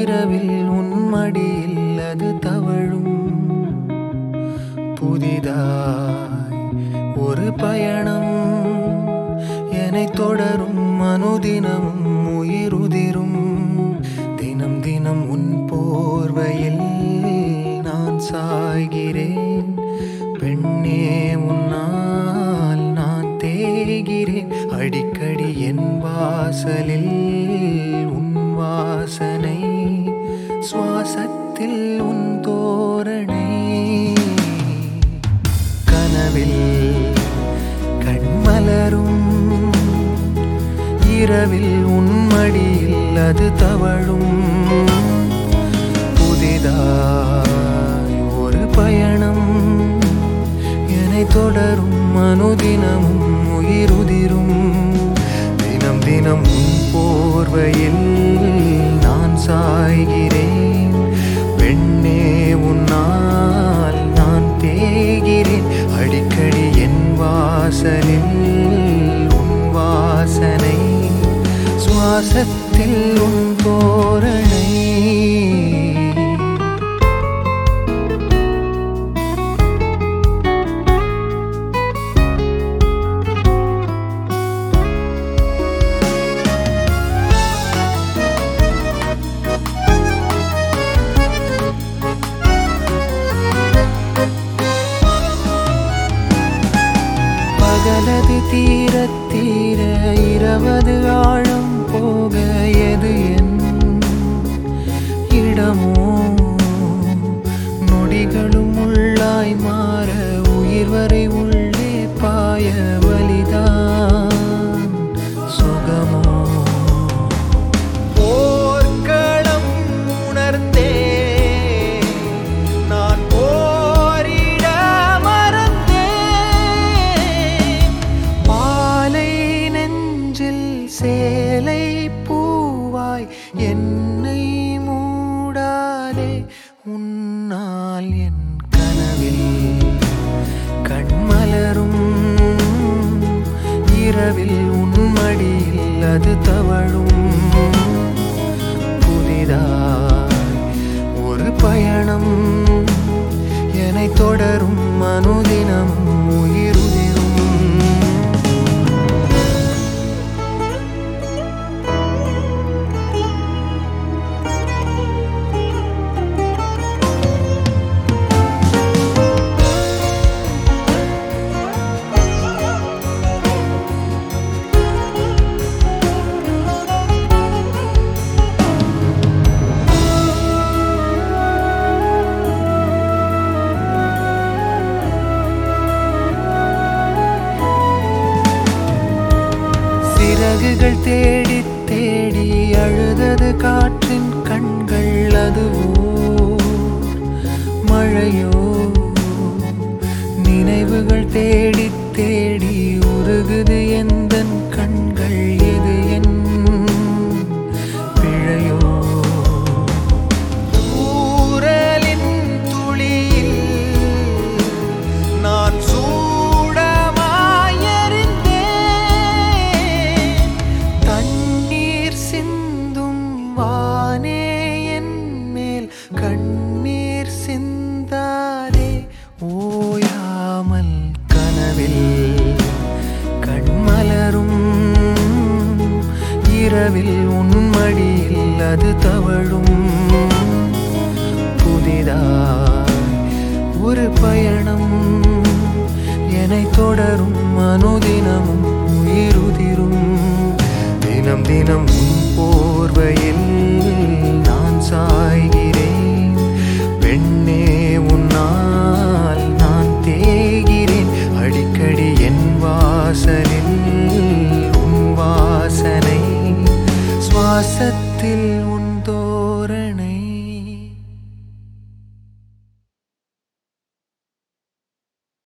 இரவில் உன் மடியில் அது தவழும் புதிதாய் ஒரு பயணம் என்னை தொடரும் அனுதினமும் உயிருதிரும் தினம் தினம் உன் போர்வையில் நான் சாய்கிறேன் பெண்ணே உன்னால் நான் தேய்கிறேன் அடிக்கடி என் வாசலில் உன் வாசனை சுவாசத்தில் உன் தோரணை கனவில் கண்மலரும் இரவில் உன் மடியில் அது தவழும் புதிதாய் ஒரு பயணம் என்னை தொடரும் அனுதினமும் உயிருதிரும் தினம் தினம் உன் போர்வையில் நான் சாய்கிறேன் பெண்ணே உன்னால் நான் தேய்கிறேன் அடிக்கடி என் வாசலில் உன் வாசனை சுவாசத்தில் உன் தோரணை பகலது தீர தீர இரவது ஆழம் போக எது என் இடமோ நொடிகளும் உள்ளாய் மாற உயிர் வரை உள்ளே பாய வலிதான் சுகமோ போர்க்களம் உணர்ந்தே நான் போரிட மறந்தேன் மாலை நெஞ்சில் சேலை பூவாய் என்னை மூடாதே உன்னால் என் கனவில் கண்மலரும் இரவில் உன் மடியில் அது தவழும் புதிதாய் ஒரு பயணம் என்னை தொடரும் அனுதினம் உயிருதிரும் சிறகுகள் தேடி தேடி அழுதது காற்றின் கண்கள் அதுவோ மழையோ நினைவுகள் தேடி தேடி உருகுது எந்த கண்கள் எது என் பிழையோ ஊரலின் துளியில் நான் சூடமாயறிந்தேன் தண்ணீர் சிந்தும் வானே என் மேல் கண்ணீர் சிந்தாதே ஓயாமல் கனவில் கண்மலரும் இரவில் உன் மடியில் அது தவழும் புதிதாய் ஒரு பயணம் என்னை தொடரும் அனுதினமும் உயிருதிரும் தினம் தினம் உன்